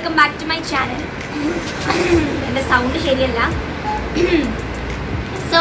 Welcome back to my channel എൻ്റെ sound ശരിയല്ല so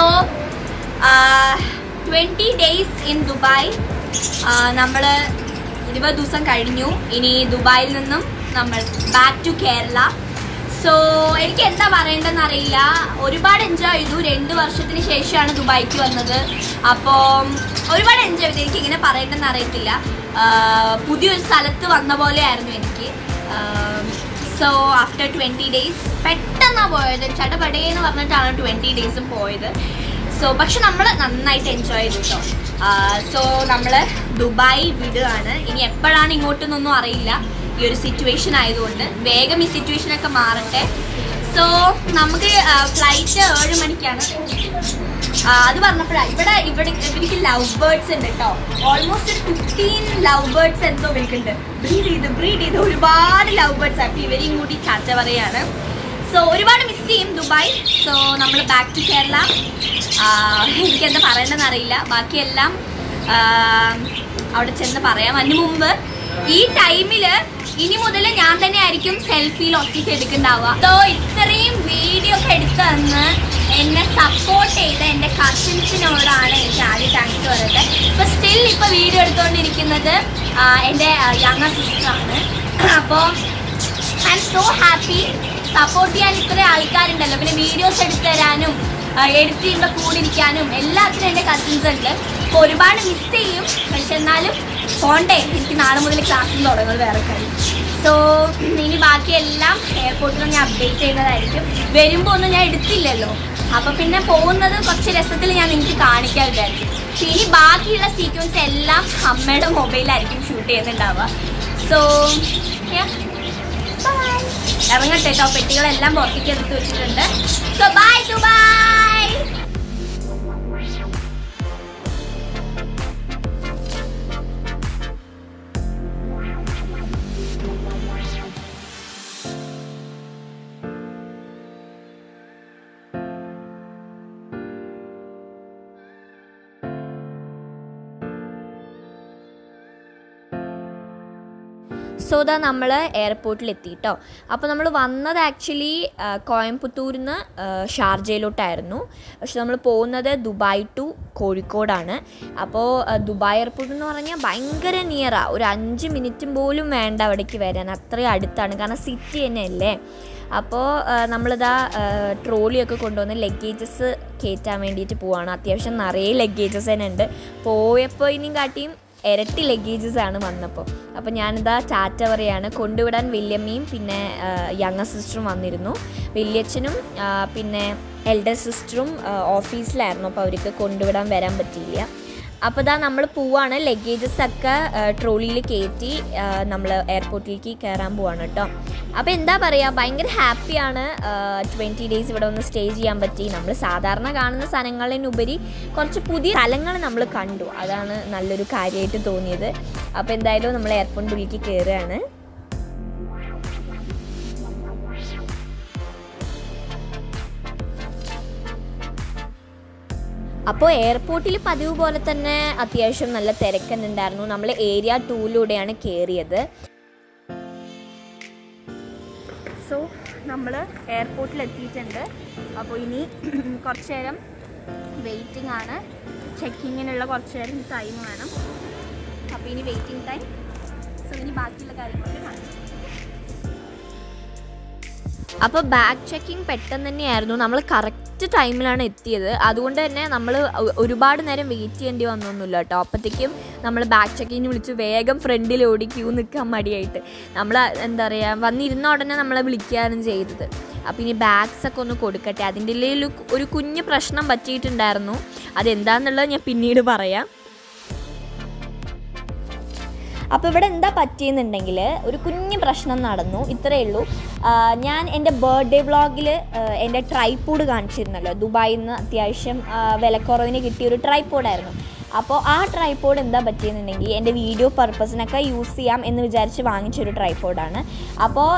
twenty days in Dubai നമ്മൾ ഇരുപത് ദിവസം കഴിഞ്ഞു ഇനി ദുബായിൽ നിന്നും നമ്മൾ ബാക്ക് ടു കേരള സോ എനിക്ക് എന്താ പറയേണ്ടതെന്ന് അറിയില്ല ഒരുപാട് എൻജോയ് ചെയ്തു രണ്ട് വർഷത്തിന് ശേഷമാണ് ദുബായിക്ക് വന്നത് അപ്പോൾ ഒരുപാട് എൻജോയ് ചെയ്തു എനിക്ക് ഇങ്ങനെ പറയേണ്ടതെന്ന് അറിയത്തില്ല ആഹ് പുതിയൊരു സ്ഥലത്ത് വന്ന പോലെയായിരുന്നു എനിക്ക് സോ ആഫ്റ്റർ ട്വൻറ്റി ഡേയ്സ് പെട്ടെന്നാണ് പോയത് ചടപടേന്ന് പറഞ്ഞിട്ടാണ് ട്വൻറ്റി ഡേയ്സും പോയത് സോ പക്ഷെ നമ്മൾ നന്നായിട്ട് എൻജോയ് ചെയ്തു കേട്ടോ സോ നമ്മൾ ദുബായ് വിടുകയാണ് ഇനി എപ്പോഴാണ് ഇങ്ങോട്ടെന്നൊന്നും അറിയില്ല ഈ ഒരു സിറ്റുവേഷൻ ആയതുകൊണ്ട് വേഗം ഈ സിറ്റുവേഷൻ ഒക്കെ മാറട്ടെ സോ നമുക്ക് ഫ്ലൈറ്റ് ഏഴ് മണിക്കാണ് ആ, അത് പറഞ്ഞപ്പോഴാണ് ഇവിടെ ഇവിടെ ഇവർക്ക് ലവ് ബേർഡ്സ് ഉണ്ട് കേട്ടോ ഓൾമോസ്റ്റ് ഒരു ഫിഫ്റ്റീൻ ലവ് ബേർഡ്സ് എന്തോ ഇവർക്കുണ്ട് ബ്രീഡ് ചെയ്ത് ബ്രീഡ് ചെയ്ത് ഒരുപാട് ലവ് ബേർഡ്സ് ആക്കി ഇവരെയും കൂടി ചാച്ച പറയാണ് സോ ഒരുപാട് മിസ് ചെയ്യും ദുബായ് സോ നമ്മൾ ബാക്ക് ടു കേരള എനിക്ക് എന്താ പറയേണ്ടതെന്ന് അറിയില്ല ബാക്കിയെല്ലാം ആ, അവിടെ ചെന്ന് പറയാം അതിന് മുമ്പ് ഈ ടൈമില് ഇനി മുതൽ ഞാൻ തന്നെ ആയിരിക്കും സെൽഫിയിൽ ഒറ്റയ്ക്ക് എടുക്കുന്നുണ്ടാവുക സോ ഇത്രയും വീഡിയോ ഒക്കെ എടുത്തു തന്ന് എന്നെ സപ്പോർട്ട് ചെയ്ത എൻ്റെ കസിൻസിനോടാണ് എനിക്ക് ആദ്യം താങ്ക്സ് പറയുന്നത് ഇപ്പൊ സ്റ്റിൽ ഇപ്പൊ വീഡിയോ എടുത്തുകൊണ്ടിരിക്കുന്നത് ആ, എൻ്റെ യങ്ങർ സിസ്റ്ററാണ് അപ്പോൾ I'm so happy support ചെയ്യാൻ ഇത്ര ആൾക്കാരുണ്ടല്ലോ പിന്നെ വീഡിയോസ് എടുത്തു തരാനും എഡിറ്റ് ചെയ്യുമ്പോൾ കൂടെ ഇരിക്കാനും എല്ലാത്തിനും എൻ്റെ കസിൻസ് ഉണ്ട് അപ്പോൾ ഒരുപാട് മിസ് ചെയ്യും പക്ഷെ എന്നാലും പോണ്ടേ എനിക്ക് നാളെ മുതൽ ക്ലാസ്സിൽ തുടങ്ങുന്നത് വേറെ കാര്യം സോ ഇനി ബാക്കിയെല്ലാം എയർപോർട്ടിൽ ഞാൻ അപ്ഡേറ്റ് ചെയ്യുന്നതായിരിക്കും വരുമ്പോൾ ഒന്നും ഞാൻ എടുത്തില്ലല്ലോ അപ്പോൾ പിന്നെ പോകുന്നത് കുറച്ച് രസത്തിൽ ഞാൻ നിങ്ങൾക്ക് കാണിക്കാൻ വിചാരിച്ചു പക്ഷെ ഇനി ബാക്കിയുള്ള സീക്വൻസ് എല്ലാം അമ്മയുടെ മൊബൈലായിരിക്കും ഷൂട്ട് ചെയ്യുന്നുണ്ടാവുക സോ Bye. ഇറങ്ങട്ടെ കേട്ടോ പെട്ടികളെല്ലാം പുറത്തേക്ക് എടുത്ത് വെച്ചിട്ടുണ്ട് so bye to bye so ദാ നമ്മൾ എയർപോർട്ടിൽ എത്തി കേട്ടോ അപ്പോൾ നമ്മൾ വന്നത് ആക്ച്വലി കോയമ്പത്തൂരിൽ നിന്ന് ഷാർജയിലോട്ടായിരുന്നു പക്ഷെ നമ്മൾ പോകുന്നത് ദുബായ് ടു കോഴിക്കോടാണ് അപ്പോൾ ദുബായ് എയർപോർട്ട് എന്ന് പറഞ്ഞാൽ ഭയങ്കര നിയറാണ് ഒരു അഞ്ച് മിനിറ്റും പോലും വേണ്ട അവിടേക്ക് വരാൻ അത്രയും അടുത്താണ് കാരണം സിറ്റി തന്നെയല്ലേ അപ്പോൾ നമ്മളിതാ ട്രോളിയൊക്കെ കൊണ്ടുവന്ന് ലഗേജസ് കയറ്റാൻ വേണ്ടിയിട്ട് പോവാണ് അത്യാവശ്യം നിറയെ ലഗേജസ് തന്നെ ഉണ്ട് പോയപ്പോൾ ഇനിയും കാട്ടിയും ഇരട്ടി ലഗേജസ് ആണ് വന്നപ്പോൾ അപ്പോൾ ഞാനിതാ ടാറ്റ പറയാണ് കൊണ്ടുവിടാൻ വല്യമ്മയും പിന്നെ യങ്ങർ സിസ്റ്ററും വന്നിരുന്നു വല്യച്ഛനും ആ, പിന്നെ എൽഡർ സിസ്റ്ററും ഓഫീസിലായിരുന്നു അപ്പോൾ അവർക്ക് കൊണ്ടുവിടാൻ വരാൻ പറ്റിയില്ല അപ്പോൾ ഇതാ നമ്മൾ പോവാണ് ലഗേജസ് ഒക്കെ ട്രോളിയിൽ കയറ്റി നമ്മൾ എയർപോർട്ടിലേക്ക് കയറാൻ പോവാണ് കേട്ടോ അപ്പോൾ എന്താ പറയുക ഭയങ്കര ഹാപ്പിയാണ് ട്വൻറ്റി ഡേയ്സ് ഇവിടെ ഒന്ന് സ്റ്റേ ചെയ്യാൻ പറ്റി നമ്മൾ സാധാരണ കാണുന്ന സ്ഥലങ്ങളിനുപരി കുറച്ച് പുതിയ സ്ഥലങ്ങൾ നമ്മൾ കണ്ടു അതാണ് നല്ലൊരു കാര്യമായിട്ട് തോന്നിയത് അപ്പോൾ എന്തായാലും നമ്മൾ എയർപോർട്ടിലേക്ക് കയറുകയാണ് അപ്പോൾ എയർപോർട്ടിൽ പതിവ് പോലെ തന്നെ അത്യാവശ്യം നല്ല തിരക്കന്നെ ഉണ്ടായിരുന്നു നമ്മൾ ഏരിയ ടൂയിലൂടെയാണ് കയറിയത് സോ നമ്മൾ എയർപോർട്ടിൽ എത്തിയിട്ടുണ്ട് അപ്പോൾ ഇനി കുറച്ച് നേരം വെയിറ്റിംഗ് ആണ് ചെക്കിങ്ങിനുള്ള കുറച്ച് നേരം ടൈം വേണം അപ്പോൾ ഇനി വെയിറ്റിംഗ് ടൈം സോ ഇനി ബാക്കിയുള്ള കാര്യങ്ങളൊക്കെ കാണിച്ചു അപ്പോൾ ബാഗ് ചെക്കിംഗ് പെട്ടെന്ന് തന്നെയായിരുന്നു നമ്മൾ കറക്റ്റ് ടൈമിലാണ് എത്തിയത് അതുകൊണ്ട് തന്നെ നമ്മൾ ഒരുപാട് നേരം വെയിറ്റ് ചെയ്യേണ്ടി വന്നൊന്നുമില്ല കേട്ടോ അപ്പോഴത്തേക്കും നമ്മൾ ബാഗ് ചെക്കിങ്ങിന് വിളിച്ചു വേഗം ഫ്രണ്ടിൽ ഓടി ക്യൂ നിൽക്കാൻ മടിയായിട്ട് നമ്മൾ എന്താ പറയുക വന്നിരുന്ന ഉടനെ നമ്മളെ വിളിക്കുകയാണ് ചെയ്തത് അപ്പോൾ ഇനി ബാഗ്സ് ഒക്കെ ഒന്ന് കൊടുക്കട്ടെ അതിൻ്റെ ഇടയിൽ ഒരു കുഞ്ഞ് പ്രശ്നം പറ്റിയിട്ടുണ്ടായിരുന്നു അതെന്താണെന്നുള്ളത് ഞാൻ പിന്നീട് പറയാം അപ്പോൾ ഇവിടെ എന്താ പറ്റിയെന്നുണ്ടെങ്കിൽ ഒരു കുഞ്ഞു പ്രശ്നം നടന്നു ഇത്രയേ ഉള്ളൂ ആ, ഞാൻ എൻ്റെ ബർത്ത്ഡേ വ്ളോഗിൽ എൻ്റെ ട്രൈപ്പോഡ് കാണിച്ചിരുന്നല്ലോ ദുബായിൽ നിന്ന് അത്യാവശ്യം ആ, വിലക്കുറവിന് കിട്ടിയ ഒരു ട്രൈപ്പോഡായിരുന്നു അപ്പോൾ ആ ട്രൈപോഡ് എന്താ പറ്റിയെന്നുണ്ടെങ്കിൽ എൻ്റെ വീഡിയോ പർപ്പസിനൊക്കെ യൂസ് ചെയ്യാം എന്ന് വിചാരിച്ച് വാങ്ങിച്ചൊരു ട്രൈപോഡാണ് അപ്പോൾ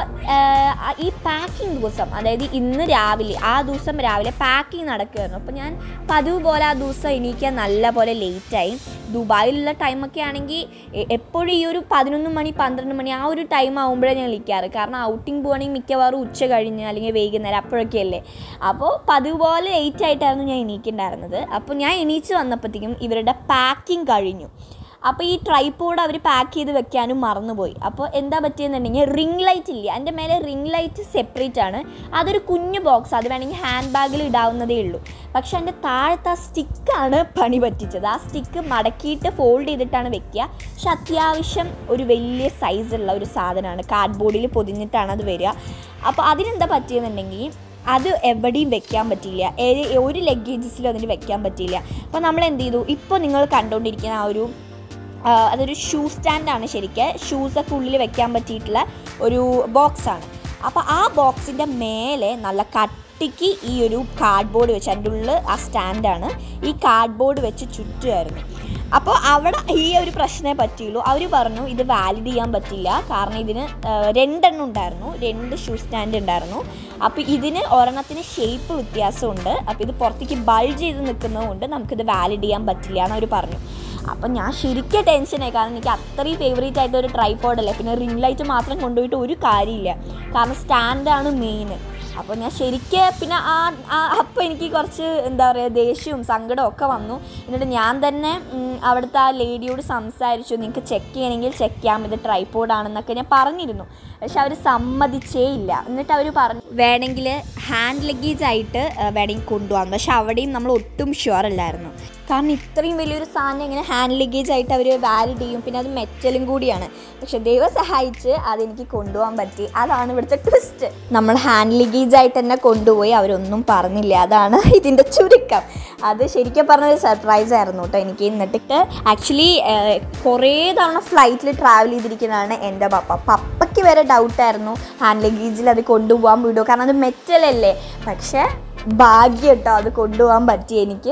ഈ പാക്കിംഗ് ദിവസം അതായത് ഇന്ന് രാവിലെ ആ ദിവസം രാവിലെ പാക്കിംഗ് നടക്കുമായിരുന്നു അപ്പോൾ ഞാൻ പതിവ് പോലെ ആ ദിവസം എണീക്കാൻ നല്ല പോലെ ലേറ്റായി ദുബായിലുള്ള ടൈമൊക്കെ ആണെങ്കിൽ എപ്പോഴും ഈ ഒരു പതിനൊന്ന് മണി പന്ത്രണ്ട് മണി ആ ഒരു ടൈം ആകുമ്പോഴേ ഞാൻ വിളിക്കാറ് കാരണം ഔട്ടിംഗ് പോകണമെങ്കിൽ മിക്കവാറും ഉച്ച കഴിഞ്ഞ് അല്ലെങ്കിൽ വൈകുന്നേരം അപ്പോഴൊക്കെ അല്ലേ അപ്പോൾ പതിവ് പോലെ ലേറ്റ് ആയിട്ടായിരുന്നു ഞാൻ എണീക്കുന്നുണ്ടായിരുന്നത് അപ്പോൾ ഞാൻ എണീച്ച് വന്നപ്പോഴത്തേക്കും ഇവരുടെ പാക്കിംഗ് കഴിഞ്ഞു അപ്പോൾ ഈ ട്രൈപ്പോഡ് അവർ പാക്ക് ചെയ്ത് വെക്കാനും മറന്നുപോയി അപ്പോൾ എന്താ പറ്റിയെന്നുണ്ടെങ്കിൽ റിംഗ് ലൈറ്റ് ഇല്ല എൻ്റെ മേലെ റിംഗ് ലൈറ്റ് സെപ്പറേറ്റ് ആണ് അതൊരു കുഞ്ഞു ബോക്സ് അത് വേണമെങ്കിൽ ഹാൻഡ് ബാഗിൽ ഇടാവുന്നതേ ഉള്ളൂ പക്ഷെ എൻ്റെ താഴത്തെ ആ സ്റ്റിക്കാണ് പണി പറ്റിച്ചത് ആ സ്റ്റിക്ക് മടക്കിയിട്ട് ഫോൾഡ് ചെയ്തിട്ടാണ് വെക്കുക പക്ഷെ അത്യാവശ്യം ഒരു വലിയ സൈസുള്ള ഒരു സാധനമാണ് കാർഡ്ബോർഡിൽ പൊതിഞ്ഞിട്ടാണ് അത് വരിക അപ്പോൾ അതിനെന്താ പറ്റിയെന്നുണ്ടെങ്കിൽ അത് എവിടെയും വെക്കാൻ പറ്റിയില്ല ഏ- ഒരു ലഗേജസിലും അതിന് വെക്കാൻ പറ്റിയില്ല അപ്പോൾ നമ്മൾ എന്ത് ചെയ്തു ഇപ്പോൾ നിങ്ങൾ കണ്ടുകൊണ്ടിരിക്കുന്ന ആ ഒരു ആ, അതൊരു ഷൂ സ്റ്റാൻഡാണ് ശരിക്കും ഷൂസൊക്കെ ഉള്ളിൽ വെക്കാൻ പറ്റിയിട്ടുള്ള ഒരു ബോക്സാണ് അപ്പോൾ ആ ബോക്സിൻ്റെ മേലെ നല്ല കട്ടിക്ക് ഈ ഒരു കാർഡ്ബോർഡ് വെച്ച് അതിൻ്റെ ഉള്ളിൽ ആ സ്റ്റാൻഡാണ് ഈ കാർഡ്ബോർഡ് വെച്ച് ചുറ്റുമായിരുന്നു അപ്പോൾ അവിടെ ഈ ഒരു പ്രശ്നമേ പറ്റിയുള്ളൂ അവർ പറഞ്ഞു ഇത് വാലിഡ് ചെയ്യാൻ പറ്റില്ല കാരണം ഇതിന് ആ, രണ്ടെണ്ണം ഉണ്ടായിരുന്നു രണ്ട് ഷൂ സ്റ്റാൻഡ് ഉണ്ടായിരുന്നു അപ്പോൾ ഇതിന് ഒരെണ്ണത്തിന് ഷേപ്പ് വ്യത്യാസമുണ്ട് അപ്പോൾ ഇത് പുറത്തേക്ക് ബൾജ് ചെയ്ത് നിൽക്കുന്നതുകൊണ്ട് നമുക്കിത് വാലിഡ് ചെയ്യാൻ പറ്റില്ല എന്ന് അവർ പറഞ്ഞു അപ്പം ഞാൻ ശരിക്കും ടെൻഷനായി കാരണം എനിക്ക് അത്രയും ഫേവറേറ്റ് ആയിട്ട് ഒരു ട്രൈപോഡ് അല്ലേ പിന്നെ റിംഗ് ലൈറ്റ് മാത്രം കൊണ്ടുപോയിട്ട് ഒരു കാര്യമില്ല കാരണം സ്റ്റാൻഡാണ് മെയിൻ അപ്പോൾ ഞാൻ ശരിക്ക് പിന്നെ ആ ആ- അപ്പോൾ എനിക്ക് കുറച്ച് എന്താ പറയുക ദേഷ്യവും സങ്കടവും ഒക്കെ വന്നു എന്നിട്ട് ഞാൻ തന്നെ ഉം, അവിടുത്തെ ആ ലേഡിയോട് സംസാരിച്ചു നിങ്ങൾക്ക് ചെക്ക് ചെയ്യണമെങ്കിൽ ചെക്ക് ചെയ്യാം ഇത് ട്രൈപോഡ് ആണെന്നൊക്കെ ഞാൻ പറഞ്ഞിരുന്നു പക്ഷെ അവർ സമ്മതിച്ചേ ഇല്ല എന്നിട്ട് അവർ പറഞ്ഞു വേണമെങ്കിൽ ഹാൻഡ് ലഗേജ് ആയിട്ട് ആ, വേണമെങ്കിൽ കൊണ്ടുപോകാം പക്ഷെ അവിടെയും നമ്മൾ ഒട്ടും ഷുവർ അല്ലായിരുന്നു കാരണം ഇത്രയും വലിയൊരു സാധനം ഇങ്ങനെ ഹാൻഡ് ലഗേജ് ആയിട്ട് അവർ വാലിഡ് ചെയ്യും പിന്നെ അത് മെറ്റലും കൂടിയാണ് പക്ഷെ ദൈവം സഹായിച്ച് അതെനിക്ക് കൊണ്ടുപോകാൻ പറ്റി അതാണ് ഇവിടുത്തെ ട്വിസ്റ്റ് നമ്മൾ ഹാൻഡ് ലഗേജ് ആയിട്ട് തന്നെ കൊണ്ടുപോയി അവരൊന്നും പറഞ്ഞില്ല അതാണ് ഇതിൻ്റെ ചുരുക്കം അത് ശരിക്കും പറഞ്ഞൊരു സർപ്രൈസ് ആയിരുന്നു കേട്ടോ എനിക്ക് എന്നിട്ട് ആക്ച്വലി കുറേ തവണ ഫ്ലൈറ്റിൽ ട്രാവൽ ചെയ്തിരിക്കുന്നതാണ് എൻ്റെ പപ്പ പപ്പയ്ക്ക് വരെ ഡൗട്ടായിരുന്നു ഹാൻഡ് ലഗേജിൽ അത് കൊണ്ടുപോകാൻ വിടുമോ കാരണം അത് മെറ്റലല്ലേ പക്ഷേ ഭാഗ്യം കേട്ടോ അത് കൊണ്ടുപോകാൻ പറ്റി എനിക്ക്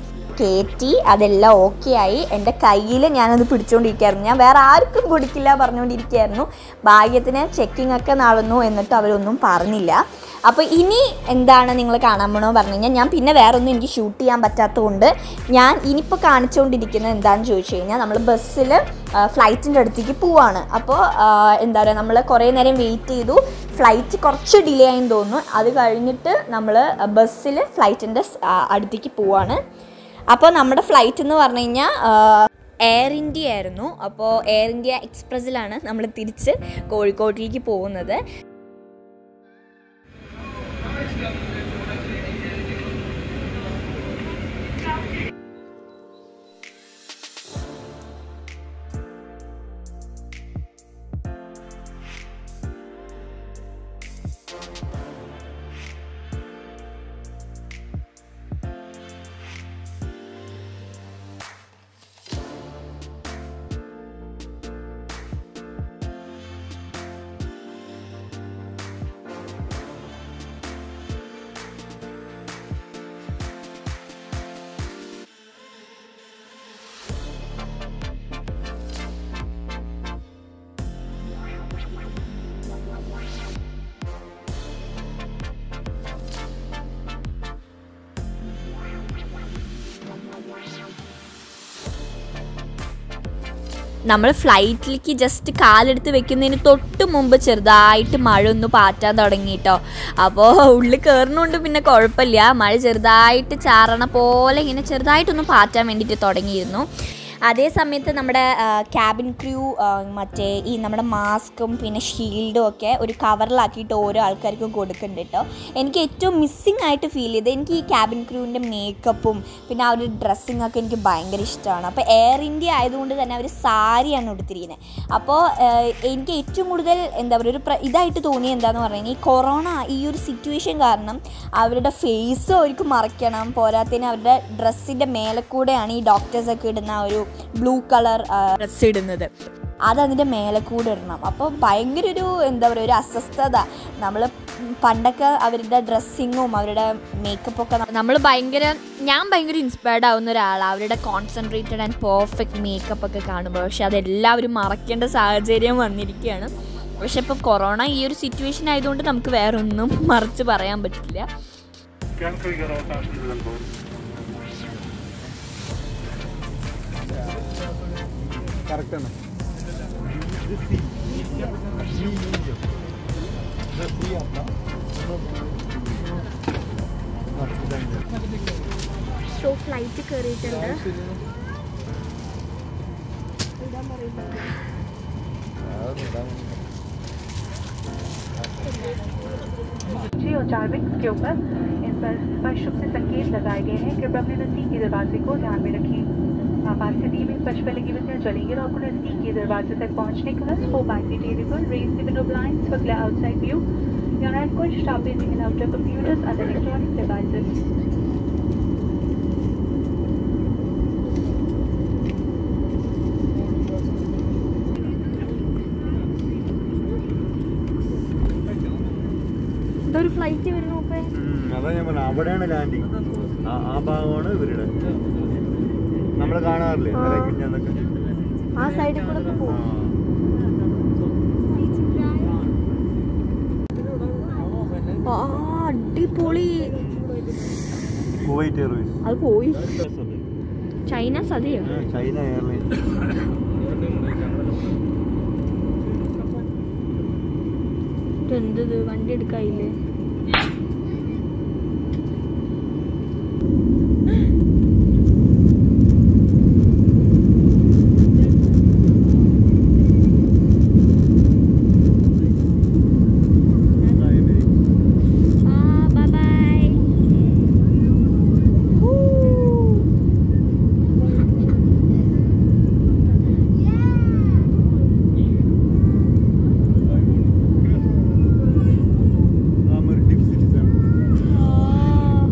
കയറ്റി അതെല്ലാം ഓക്കെ ആയി എൻ്റെ കയ്യിൽ ഞാനത് പിടിച്ചുകൊണ്ടിരിക്കുകയായിരുന്നു ഞാൻ വേറെ ആർക്കും കൊടുക്കില്ല പറഞ്ഞുകൊണ്ടിരിക്കുകയായിരുന്നു ഭാഗ്യത്തിന് ചെക്കിംഗ് ഒക്കെ നടന്നു എന്നിട്ട് അവരൊന്നും പറഞ്ഞില്ല അപ്പോൾ ഇനി എന്താണ് നിങ്ങൾ കാണാൻ പോണോ പറഞ്ഞു കഴിഞ്ഞാൽ ഞാൻ പിന്നെ വേറെ ഒന്നും എനിക്ക് ഷൂട്ട് ചെയ്യാൻ പറ്റാത്തതുകൊണ്ട് ഞാൻ ഇനിയിപ്പോൾ കാണിച്ചുകൊണ്ടിരിക്കുന്നത് എന്താണെന്ന് ചോദിച്ചു കഴിഞ്ഞാൽ നമ്മൾ ബസ്സിൽ ഫ്ലൈറ്റിൻ്റെ അടുത്തേക്ക് പോവാണ് അപ്പോൾ എന്താ പറയുക നമ്മൾ കുറേ നേരം വെയിറ്റ് ചെയ്തു ഫ്ലൈറ്റ് കുറച്ച് ഡിലേ ആയെന്ന് തോന്നുന്നു അത് കഴിഞ്ഞിട്ട് നമ്മൾ ബസ്സിൽ ഫ്ലൈറ്റിൻ്റെ അടുത്തേക്ക് പോവാണ് അപ്പോൾ നമ്മുടെ ഫ്ലൈറ്റ് എന്ന് പറഞ്ഞു കഴിഞ്ഞാൽ എയർ ഇന്ത്യ ആയിരുന്നു അപ്പോൾ എയർ ഇന്ത്യ എക്സ്പ്രസ്സിലാണ് നമ്മൾ തിരിച്ച് കോഴിക്കോട്ടിലേക്ക് പോകുന്നത് നമ്മൾ ഫ്ലൈറ്റിലേക്ക് ജസ്റ്റ് കാലെടുത്ത് വെക്കുന്നതിന് തൊട്ട് മുമ്പ് ചെറുതായിട്ട് മഴ ഒന്ന് പാറ്റാൻ തുടങ്ങി കേട്ടോ അപ്പോൾ ഉള്ളിൽ കയറുന്നുണ്ട് പിന്നെ കുഴപ്പമില്ല മഴ ചെറുതായിട്ട് ചാറണ പോലെ ഇങ്ങനെ ചെറുതായിട്ടൊന്ന് പാറ്റാൻ വേണ്ടിയിട്ട് തുടങ്ങിയിരുന്നു അതേ സമയത്ത് നമ്മുടെ ക്യാബിൻ ക്രൂ മറ്റേ ഈ നമ്മുടെ മാസ്കും പിന്നെ ഷീൽഡും ഒക്കെ ഒരു കവറിലാക്കിയിട്ട് ഓരോ ആൾക്കാർക്കും കൊടുക്കുന്നുണ്ട് കേട്ടോ എനിക്ക് ഏറ്റവും മിസ്സിങ് ആയിട്ട് ഫീൽ ചെയ്തത് എനിക്ക് ഈ ക്യാബിൻ ക്രൂവിൻ്റെ മേക്കപ്പും പിന്നെ ആ ഒരു ഡ്രസ്സിങ് ഒക്കെ എനിക്ക് ഭയങ്കര ഇഷ്ടമാണ് അപ്പോൾ എയർ ഇന്ത്യ ആയതുകൊണ്ട് തന്നെ അവർ സാരിയാണ് ഉടുത്തിരിക്കുന്നത് അപ്പോൾ എനിക്ക് ഏറ്റവും കൂടുതൽ എന്താ പറയുക ഒരു പ്ര- ഇതായിട്ട് തോന്നിയത് എന്താന്ന് പറഞ്ഞു കഴിഞ്ഞാൽ ഈ കൊറോണ ഈ ഒരു സിറ്റുവേഷൻ കാരണം അവരുടെ ഫേസ് അവർക്ക് മറയ്ക്കണം പോരാത്തതിന് അവരുടെ ഡ്രസ്സിൻ്റെ മേലെ കൂടെയാണ് ഈ ഡോക്ടേഴ്സൊക്കെ ഇടുന്ന ആ ഒരു ബ്ലൂ കളർ ഡ്രസ്സ് ഇടുന്നത് അത് അതിൻ്റെ മേലെ കൂടെ ഇടണം അപ്പോൾ ഭയങ്കര ഒരു എന്താ പറയുക ഒരു അസ്വസ്ഥത നമ്മൾ പണ്ടൊക്കെ അവരുടെ ഡ്രസ്സിങ്ങും അവരുടെ മേക്കപ്പൊക്കെ നമ്മൾ ഭയങ്കര ഞാൻ ഭയങ്കര ഇൻസ്പയർഡ് ആവുന്ന ഒരാളാണ് അവരുടെ കോൺസെൻട്രേറ്റഡ് ആൻഡ് പെർഫെക്റ്റ് മേക്കപ്പ് ഒക്കെ കാണുമ്പോൾ പക്ഷെ അതെല്ലാവരും മറക്കേണ്ട സാഹചര്യം വന്നിരിക്കുകയാണ് പക്ഷെ ഇപ്പോൾ കൊറോണ ഈ ഒരു സിറ്റുവേഷൻ ആയതുകൊണ്ട് നമുക്ക് വേറെ ഒന്നും മറിച്ച് പറയാൻ പറ്റില്ല Gern Krieger austauschen Sie den Boden. കറക്റ്റാണ് സോ ഫ്ലൈറ്റ് കയറിയിട്ടുണ്ട് जी और टारबिक्स के ऊपर इन पर स्पष्ट रूप से संकेत लगाए गए हैं कृपया अपने नज़दीकी दरवाजे को ध्यान में रखें आपात दी में स्पष्ट पर लगी बत्तियां जलेंगी और आपको नज़दीकी दरवाजे तक पहुंचने के बाद होप आईसी table raise the window blinds for clear outside view. You're not encouraged to stop using and outdoor computers and electronic devices. ഇതൊരു ഫ്ലൈറ്റ് വരുന്നു ഇപ്പൊ അതാ ഞാൻ പറഞ്ഞ അവിടെയാണ് ലാൻഡിങ് ആ ഭാഗമാണ് ഇവരുടെ നമ്മൾ കാണാറില്ലേ ഇന്നലെ മിനിഞ്ഞാന്നൊക്കെ. ആ സൈഡിൽ കൂടെ ഒക്കെ ആ. പോകും ആ അടിപൊളി കുവൈറ്റ് എയർവേസ് അത് പോയി ചൈന സതിയോ ചൈന എയർലൈൻസ് എന്തത് വണ്ടി എടുക്കായില്ലേ Ah, bye bye. Woo. Citizen Ah.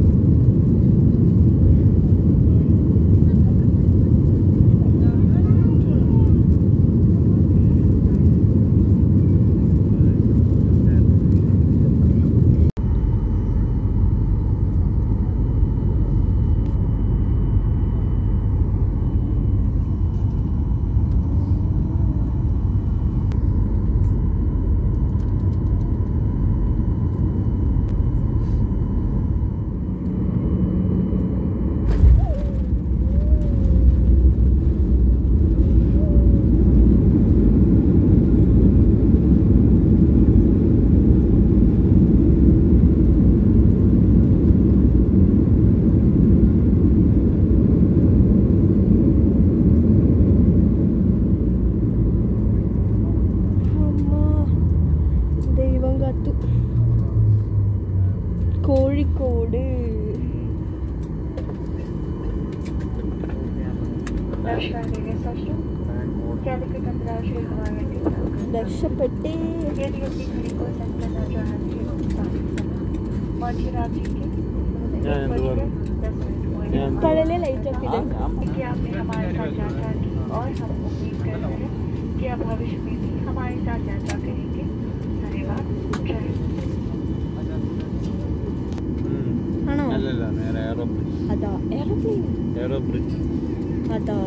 അമ്മ ദൈവം കാത്തു കോഴിക്കോട് दर्शाएंगे सशु क्या दिक्कत अंतर्राष्ट्रीय हवाई अड्डे രക്ഷപ്പെട്ടേ यदि अपनी घड़ी को सेट करना चाहते हो मध्य रात्रि के ഞാൻ എന്ത് बजकर പറഞ്ഞു? दस मिनट हुए ഞാൻ हैं। എന്ത് കടലിലെ ലൈറ്റ് ഓഫ് ചെയ്ത് कि आपने हमारे साथ यात्रा की और हम उम्मीद करते हैं कि आप भविष्य में भी हमारे साथ यात्रा करेंगे धन्यवाद जय हिंद ആണോ അല്ലല്ല നേരെ എയറോ ബ്രിഡ്ജ് അതാ എയർപ്ലെയിൻ എയറോ ബ്രിഡ്ജ് അതാ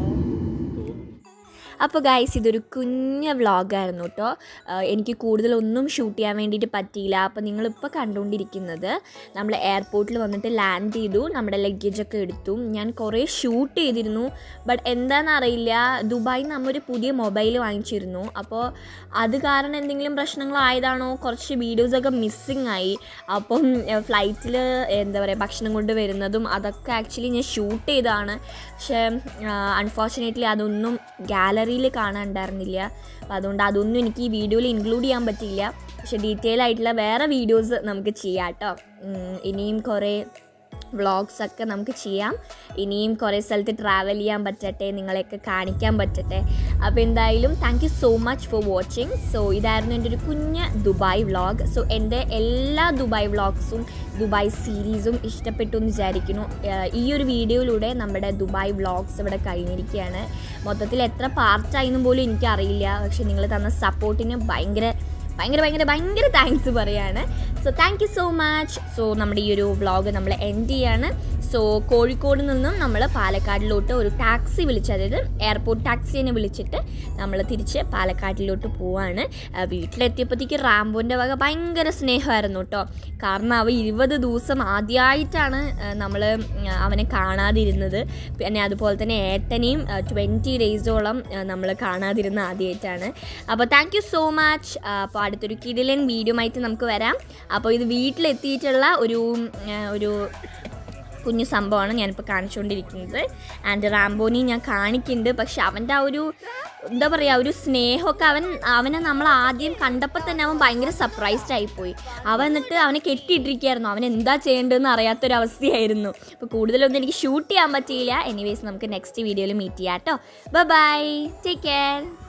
അപ്പോൾ ഗൈസ് ഇതൊരു കുഞ്ഞ വ്ളോഗായിരുന്നു കേട്ടോ എനിക്ക് കൂടുതലൊന്നും ഷൂട്ട് ചെയ്യാൻ വേണ്ടിയിട്ട് പറ്റിയില്ല അപ്പോൾ നിങ്ങളിപ്പോൾ കണ്ടുകൊണ്ടിരിക്കുന്നത് നമ്മൾ എയർപോർട്ടിൽ വന്നിട്ട് ലാൻഡ് ചെയ്തു നമ്മുടെ ലഗേജൊക്കെ എടുത്തു ഞാൻ കുറേ ഷൂട്ട് ചെയ്തിരുന്നു ബട്ട് എന്താണെന്ന് അറിയില്ല ദുബായിൽ നമ്മൊരു പുതിയ മൊബൈൽ വാങ്ങിച്ചിരുന്നു അപ്പോൾ അത് കാരണം എന്തെങ്കിലും പ്രശ്നങ്ങളായതാണോ കുറച്ച് വീഡിയോസൊക്കെ മിസ്സിങ് ആയി അപ്പം ഫ്ലൈറ്റിൽ എന്താ പറയുക ഭക്ഷണം കൊണ്ട് വരുന്നതും അതൊക്കെ ആക്ച്വലി ഞാൻ ഷൂട്ട് ചെയ്തതാണ് പക്ഷേ അൺഫോർച്ചുനേറ്റ്ലി അതൊന്നും ഗാലറിയിൽ കാണാനുണ്ടായിരുന്നില്ല അപ്പോൾ അതുകൊണ്ട് അതൊന്നും എനിക്ക് ഈ വീഡിയോയിൽ ഇൻക്ലൂഡ് ചെയ്യാൻ പറ്റിയില്ല പക്ഷേ ഡീറ്റെയിൽ ആയിട്ടുള്ള വേറെ വീഡിയോസ് നമുക്ക് ചെയ്യാം കേട്ടോ ഉം, ഇനിയും കുറേ വ്ളോഗ്സ് ഒക്കെ നമുക്ക് ചെയ്യാം ഇനിയും കുറേ സ്ഥലത്ത് ട്രാവൽ ചെയ്യാൻ പറ്റട്ടെ നിങ്ങളെയൊക്കെ കാണിക്കാൻ പറ്റട്ടെ അപ്പോൾ എന്തായാലും thank you so much for watching so ഇതായിരുന്നു എൻ്റെ ഒരു കുഞ്ഞ് ദുബായ് വ്ളോഗ് സോ എൻ്റെ എല്ലാ ദുബായ് വ്ളോഗ്സും ദുബായ് സീരീസും ഇഷ്ടപ്പെട്ടു എന്ന് വിചാരിക്കുന്നു ഏഹ് ഈ ഒരു വീഡിയോയിലൂടെ നമ്മുടെ ദുബായ് വ്ളോഗ്സ് ഇവിടെ കഴിഞ്ഞിരിക്കുകയാണ് മൊത്തത്തിൽ എത്ര പാർട്ടായെന്നും പോലും എനിക്കറിയില്ല പക്ഷെ നിങ്ങൾ തന്ന സപ്പോർട്ടിന് ഭയങ്കര ഭയങ്കര ഭയങ്കര ഭയങ്കര താങ്ക്സ് പറയാണ് so thank you so much so നമ്മുടെ ഈ ഒരു വ്ളോഗ് നമ്മൾ എൻഡ് ചെയ്യാണ് സോ കോഴിക്കോട് നിന്നും നമ്മൾ പാലക്കാടിലോട്ട് ഒരു ടാക്സി വിളിച്ച് അതായത് എയർപോർട്ട് ടാക്സിനെ വിളിച്ചിട്ട് നമ്മൾ തിരിച്ച് പാലക്കാട്ടിലോട്ട് പോവാണ് ആ, വീട്ടിലെത്തിയപ്പോഴത്തേക്ക് റാംബോൻ്റെ വക ഭയങ്കര സ്നേഹമായിരുന്നു കേട്ടോ കാരണം അവ ഇരുപത് ദിവസം ആദ്യമായിട്ടാണ് നമ്മൾ അവനെ കാണാതിരുന്നത് പിന്നെ അതുപോലെ തന്നെ ഏട്ടനെയും ട്വൻറ്റി ഡേയ്സോളം നമ്മൾ കാണാതിരുന്ന ആദ്യമായിട്ടാണ് അപ്പോൾ താങ്ക് യു സോ മച്ച് അപ്പോൾ അടുത്തൊരു കിടിലൻ വീഡിയോ ആയിട്ട് നമുക്ക് വരാം അപ്പോൾ ഇത് വീട്ടിലെത്തിയിട്ടുള്ള ഒരു ഉം, ആ, ഒരു കുഞ്ഞു സംഭവമാണ് ഞാനിപ്പോൾ കാണിച്ചുകൊണ്ടിരിക്കുന്നത് ആൻഡ് റാംബോനി ഞാൻ കാണിക്കുന്നുണ്ട് പക്ഷെ അവൻ്റെ ആ ഒരു എന്താ പറയുക ഒരു സ്നേഹമൊക്കെ അവൻ അവനെ നമ്മൾ ആദ്യം കണ്ടപ്പോൾ തന്നെ അവൻ ഭയങ്കര സർപ്രൈസ്ഡ് ആയിപ്പോയി അവൻ എന്നിട്ട് അവനെ കെട്ടിയിട്ടിരിക്കുകയായിരുന്നു അവൻ എന്താ ചെയ്യേണ്ടതെന്ന് അറിയാത്തൊരവസ്ഥയായിരുന്നു അപ്പോൾ കൂടുതലൊന്നും എനിക്ക് ഷൂട്ട് ചെയ്യാൻ പറ്റിയില്ല എനിവേസ് നമുക്ക് നെക്സ്റ്റ് വീഡിയോയിൽ മീറ്റ് ചെയ്യാം കേട്ടോ ബൈ ടേക്ക് കെയർ